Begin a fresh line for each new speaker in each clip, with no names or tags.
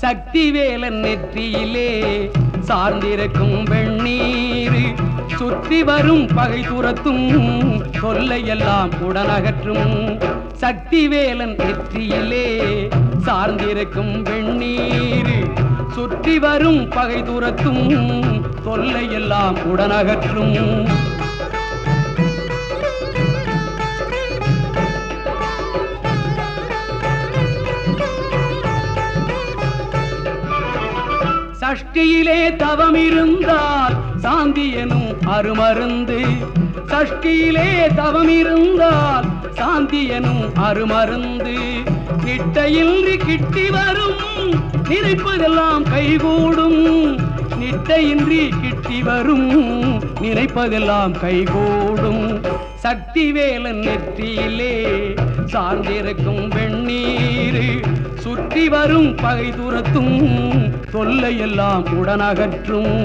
சக்தி வேலன் நெற்றியிலே சார்ந்திருக்கும் வெண்ணீர் சுற்றி வரும் பகை துரத்தும் தொல்லையெல்லாம் உடனகற்றும் சக்தி வேலன் நெற்றியிலே சார்ந்திருக்கும் வெண்ணீர் சுற்றி வரும் பகை துரத்தும் தொல்லையெல்லாம் உடனகற்றும் சஷ்டியிலே தவம் இருந்தால் சாந்தி எனும் அருமருந்து சஷ்டியிலே தவம் இருந்தால் சாந்தி எனும் அருமருந்து நிட்டையின்றி கிட்டி வரும் நினைப்பதெல்லாம் கைகூடும் நிட்டையின்றி கிட்டி வரும் நினைப்பதெல்லாம் கைகூடும் சக்தி வேலன் நெற்றியிலே சார்ந்திருக்கும் வெண்ணீர் சுற்றி வரும் பகை துரத்தும் தொல்லையெல்லாம் உடனகற்றும்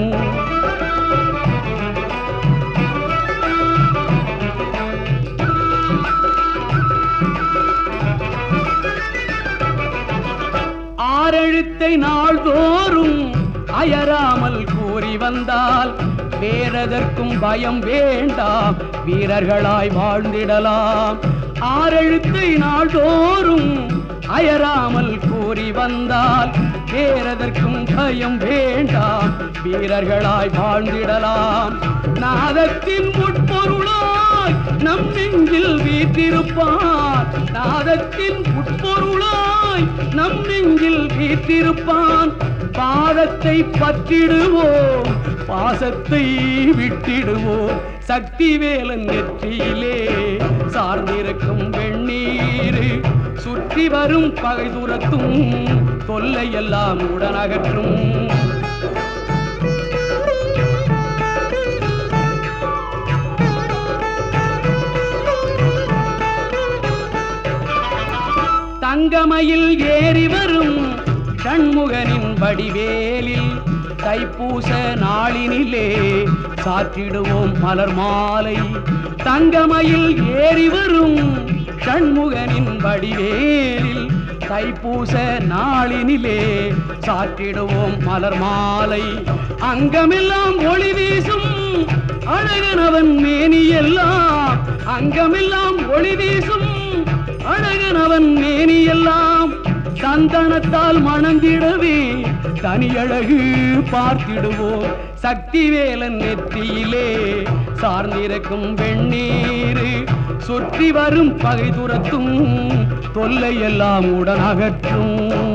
ஆறெழுத்தை நாள்தோறும் அயராமல் கூறி வந்தால் வேறதற்கும் பயம் வேண்டாம் வீரர்களாய் வாழ்ந்திடலாம் ஆறெழுத்தை நாள்தோறும் அயராமல் கூறி வந்தால் வேறதற்கும் பயம் வேண்டாம் வீரர்களாய் வாழ்ந்திடலாம் நாதத்தின் உட்பொருளாய் நம் நெஞ்சில் வீற்றிருப்பான் நாதத்தின் உட்பொருளாய் நம் நெஞ்சில் வீற்றிருப்பான் பாதத்தை பற்றிடுவோம் பாசத்தை விட்டிடுவோம் சக்தி வேலன் நெற்றியிலே சார்ந்திருக்கும் வெண்ணீர் சுற்றி வரும் பகை துரத்தும் தொல்லையெல்லாம் உடனகற்றும் தங்கமயில் ஏறி வரும் சண்முகனின் வடிவேலில் தைப்பூச நாளினிலே சாற்றிடுவோம் மலர் மாலை தங்கமயில் ஏறி வரும் சண்முகனின் வடிவேலில் தைப்பூச நாளினிலே சாற்றிடுவோம் மலர் மாலை அங்கமெல்லாம் ஒளி வீசும் அழகனவன் மேனியெல்லாம் அங்கமெல்லாம் ஒளி வீசும் அழகனவன் மேனியெல்லாம் சந்தனத்தால் மணந்திடவே தனியழகு பார்த்திடுவோம் சக்தி வேலன் நெற்றியிலே சார்ந்திருக்கும் வெண்ணீர் சுற்றி வரும் பகை துரத்தும் தொல்லையெல்லாம் உடனகற்றும்